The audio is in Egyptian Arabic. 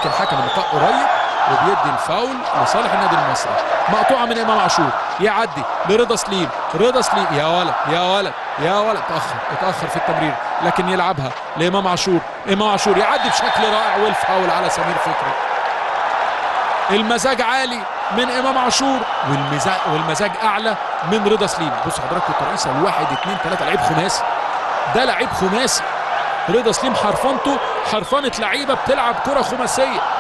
لكن حكم اللقاء قريب وبيدي الفاول لصالح النادي المصري مقطوعه من امام عاشور يعدي لرضا سليم رضا سليم يا ولد يا ولد يا ولد اتاخر اتاخر في التمرير لكن يلعبها لامام عاشور امام عاشور يعدي بشكل رائع والفاول على سمير فكري المزاج عالي من امام عاشور والمزاج والمزاج اعلى من رضا سليم بص حضراتكم الترقيصه الواحد اثنين ثلاثه لعيب خماسي ده لعيب خماسي رضا سليم حرفنته حرفنه لعيبه بتلعب كره خماسيه